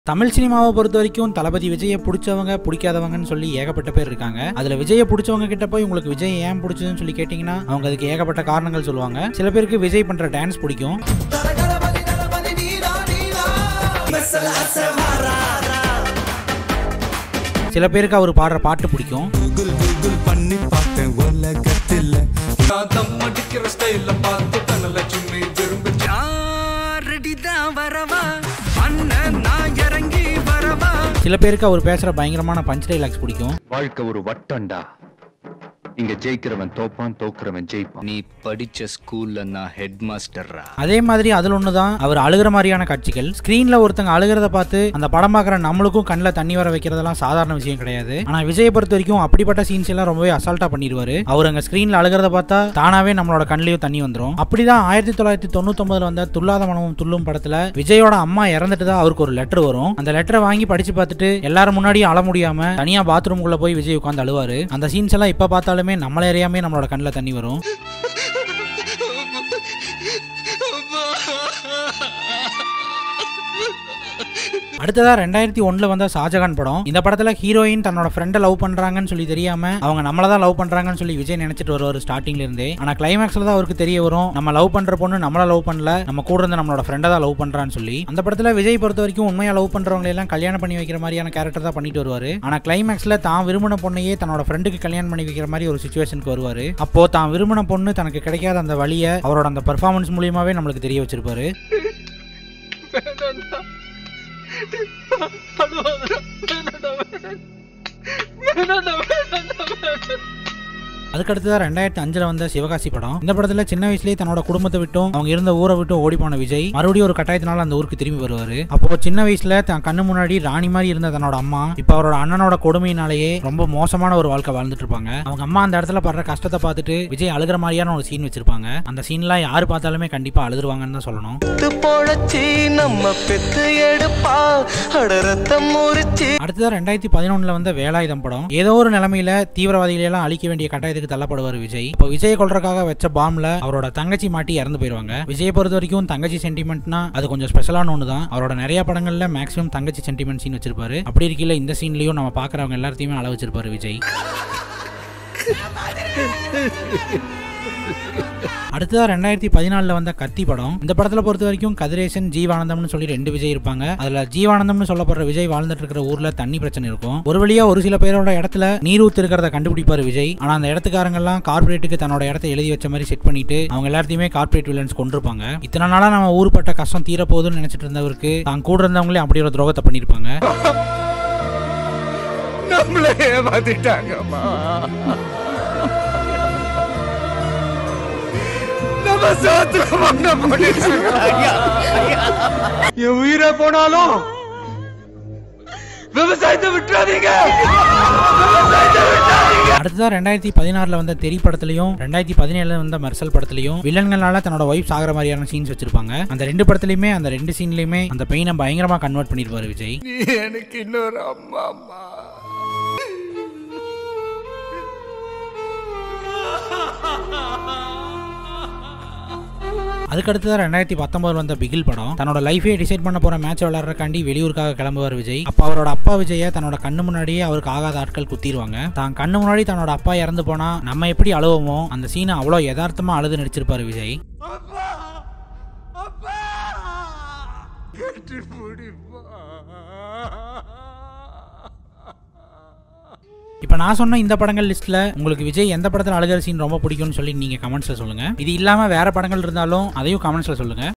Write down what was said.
தமிழ் சினிமாவை பொறுத்த வரைக்கும் தளபதி விஜயை பிடிச்சவங்க பிடிக்காதவங்கன்னு சொல்லி ஏகப்பட்ட பேர் இருக்காங்க அதுல விஜயை பிடிச்சவங்க கிட்ட போய் உங்களுக்கு விஜய் ஏன் பிடிச்சதுன்னு சொல்லி கேட்டீங்கன்னா அவங்க அதுக்கு ஏகப்பட்ட காரணங்கள் சொல்லுவாங்க சில பேருக்கு விஜய் பண்ற டான்ஸ் பிடிக்கும் சில பேருக்கு அவர் பாடுற பாட்டு பிடிக்கும் கூகுள் கூகுள் பண்ணி பார்த்தேன் உலகத்தில் நான் தம் அடிக்கிற ஸ்டைல பார்த்து தனலட்சுமி விரும்பி யாரடிதான் வரவா அண்ணன் நான் இறங்கி வரவா சில பேருக்கு அவர் பேசுற பயங்கரமான பஞ்ச் டைலாக்ஸ் பிடிக்கும் வாழ்க்கை ஒரு வட்டம்டா இங்க ஜெயிக்கிறவன் தோப்பான் தோக்குறவன் ஜெயிப்பான் நீ படிச்ச ஸ்கூல்ல நான் ஹெட் மாஸ்டர்ரா அதே மாதிரி அதுல ஒண்ணுதான் அவர் அழுகிற மாதிரியான காட்சிகள் ஸ்கிரீன்ல ஒருத்தங்க அழுகிறத பார்த்து அந்த படம் பார்க்குற நம்மளுக்கும் கண்ணில் தண்ணி வர வைக்கிறதெல்லாம் சாதாரண விஷயம் கிடையாது ஆனா விஜயை பொறுத்த வரைக்கும் அப்படிப்பட்ட சீன்ஸ் எல்லாம் ரொம்பவே அசால்ட்டா பண்ணிடுவாரு அவர் அங்க ஸ்கிரீன்ல அழுகிறத பார்த்தா தானாவே நம்மளோட கண்ணிலையும் தண்ணி வந்துரும் அப்படிதான் ஆயிரத்தி தொள்ளாயிரத்தி தொண்ணூத்தொன்பதுல வந்த துல்லாத மனமும் துள்ளும் படத்துல விஜயோட அம்மா இறந்துட்டு தான் அவருக்கு ஒரு லெட்டர் வரும் அந்த லெட்டரை வாங்கி படிச்சு பார்த்துட்டு எல்லாரும் முன்னாடியும் அழ முடியாம தனியா பாத்ரூம்குள்ள போய் விஜய் உட்காந்து அழுவாரு அந்த சீன்ஸ் எல்லாம் இப்ப பார்த்தாலுமே நம்மள அறியாமே நம்மளோட கண்ணில் தண்ணி வரும் அடுத்ததா ரெண்டாயிரத்தி ஒண்ணுல வந்த ஷாஜகான் படம் இந்த படத்துல ஹீரோயின் தன்னோட ஃப்ரெண்டை லவ் பண்றாங்கன்னு சொல்லி தெரியாம அவங்க நம்மள தான் லவ் பண்றாங்கன்னு சொல்லி விஜய் நினைச்சிட்டு வருவார் ஸ்டார்டிங்ல இருந்தே ஆனா கிளைமேக்ஸ்ல தான் அவருக்கு தெரிய வரும் நம்ம லவ் பண்ற பொண்ணு நம்மள லவ் பண்ணல நம்ம கூட இருந்த நம்மளோட ஃப்ரெண்டை தான் லவ் பண்றான்னு சொல்லி அந்த படத்துல விஜய் பொறுத்த வரைக்கும் உண்மையா லவ் பண்றவங்களை எல்லாம் கல்யாணம் பண்ணி வைக்கிற மாதிரியான கேரக்டர் தான் பண்ணிட்டு வருவாரு ஆனா கிளைமேக்ஸ்ல தான் விரும்பின பொண்ணையே தன்னோட ஃப்ரெண்டுக்கு கல்யாணம் பண்ணி வைக்கிற மாதிரி ஒரு சுச்சுவேஷனுக்கு வருவாரு அப்போ தான் விரும்பின பொண்ணு தனக்கு கிடைக்காத அந்த வழியை அவரோட அந்த பெர்ஃபார்மன்ஸ் மூலியமாவே நம்மளுக்கு தெரிய வச்சிருப்பாரு அதுக்கடுத்ததா ரெண்டாயிரத்தி அஞ்சுல வந்த சிவகாசி படம் இந்த படத்துல சின்ன வயசுலயே தன்னோட குடும்பத்தை விட்டும் அவங்க இருந்த ஊரை விட்டும் ஓடி போன விஜய் மறுபடியும் ஒரு கட்டாயத்தினால அந்த ஊருக்கு திரும்பி வருவாரு அப்போ சின்ன வயசுல தன் கண்ணு முன்னாடி ராணி மாதிரி இருந்த தன்னோட அம்மா இப்ப அவரோட அண்ணனோட கொடுமையினாலேயே ரொம்ப மோசமான ஒரு வாழ்க்கை வாழ்ந்துட்டு இருப்பாங்க அவங்க அம்மா அந்த இடத்துல படுற கஷ்டத்தை பார்த்துட்டு விஜய் அழுகிற மாதிரியான ஒரு சீன் வச்சிருப்பாங்க அந்த சீன்லாம் யாரு பார்த்தாலுமே கண்டிப்பா அழுதுருவாங்கன்னு தான் சொல்லணும் பெத்து பொழச்சி நம்ம பெத்து எடுப்பா அட ரத்தம் முறிச்சி அடுத்ததா ரெண்டாயிரத்தி பதினொன்னுல வந்த வேலாயுதம் படம் ஏதோ ஒரு நிலைமையில தீவிரவாதிகளை எல்லாம் அழிக்க வேண்டிய கட்டாயத்துக்கு தள்ளப்படுவார் விஜய் இப்போ விஜய் கொல்றதுக்காக வச்ச பாம்ல அவரோட தங்கச்சி மாட்டி இறந்து போயிருவாங்க விஜய் பொறுத்த வரைக்கும் தங்கச்சி சென்டிமெண்ட்னா அது கொஞ்சம் ஸ்பெஷலான ஒன்று தான் அவரோட நிறைய படங்கள்ல மேக்ஸிமம் தங்கச்சி சென்டிமெண்ட் சீன் வச்சிருப்பாரு அப்படி இருக்கையில இந்த சீன்லயும் நம்ம பாக்குறவங்க எல்லாத்தையுமே அள வச்சிருப்பாரு விஜய் அடுத்ததா ரெண்டாயிரத்தி பதினாலுல வந்த கத்தி படம் இந்த படத்துல பொறுத்த வரைக்கும் கதிரேசன் ஜீவானந்தம்னு சொல்லி ரெண்டு விஜய் இருப்பாங்க அதுல ஜீவானந்தம்னு சொல்லப்படுற விஜய் வாழ்ந்துட்டு இருக்கிற ஊர்ல தண்ணி பிரச்சனை இருக்கும் ஒரு வழியா ஒரு சில பேரோட இடத்துல நீர் ஊத்து இருக்கிறத கண்டுபிடிப்பாரு விஜய் ஆனா அந்த இடத்துக்காரங்க எல்லாம் கார்பரேட்டுக்கு தன்னோட இடத்த எழுதி வச்ச மாதிரி செட் பண்ணிட்டு அவங்க எல்லாத்தையுமே கார்பரேட் வில்லன்ஸ் கொண்டிருப்பாங்க இத்தனை நாளா நம்ம ஊருப்பட்ட கஷ்டம் தீரப்போகுதுன்னு நினைச்சிட்டு இருந்தவருக்கு தான் கூட இருந்தவங்களே அப்படி ஒரு துரோகத்தை பண்ணிருப்பாங்க நம்மளே ஏமாத்திட்டாங்கம்மா நம்ம சாத்துல மண்ண போட்டுட்டாங்க என் உயிரை போனாலும் விவசாயத்தை விட்டுறாதீங்க விவசாயத்தை விட்டுறாதீங்க அடுத்ததா ரெண்டாயிரத்தி பதினாறுல வந்த தெரி படத்துலயும் ரெண்டாயிரத்தி பதினேழுல வந்த மெர்சல் படத்துலயும் வில்லன்களால தன்னோட ஒய்ஃப் சாகிற மாதிரியான சீன்ஸ் வச்சிருப்பாங்க அந்த ரெண்டு படத்துலயுமே அந்த ரெண்டு சீன்லயுமே அந்த பெயினை பயங்கரமா கன்வெர்ட் பண்ணிருப்பாரு விஜய் நீ எனக்கு இன்னொரு அம்மா அம்மா அதுக்கடுத்ததா ரெண்டாயிரத்தி பத்தொன்பதுல வந்த பிகில் படம் தன்னோட லைஃபே டிசைட் பண்ண போற மேட்ச் விளையாடுறக்காண்டி வெளியூருக்காக கிளம்புவார் விஜய் அப்ப அவரோட அப்பா விஜய தன்னோட கண்ணு முன்னாடியே அவருக்கு ஆகாத ஆட்கள் குத்திடுவாங்க தான் கண்ணு முன்னாடி தன்னோட அப்பா இறந்து போனா நம்ம எப்படி அழுவோமோ அந்த சீனை அவ்வளோ யதார்த்தமா அழுது நடிச்சிருப்பாரு விஜய் அப்பா அப்பா கட்டி பிடிப்பா இப்போ நான் சொன்ன இந்த படங்கள் லிஸ்ட்ல உங்களுக்கு விஜய் எந்த படத்தில் அழுகிற சீன் ரொம்ப பிடிக்கும்னு சொல்லி நீங்க கமெண்ட்ஸ்ல சொல்லுங்க இது இல்லாம வேற படங்கள் இருந்தாலும் அதையும் கமெண்ட்ஸ்ல சொல்லுங்க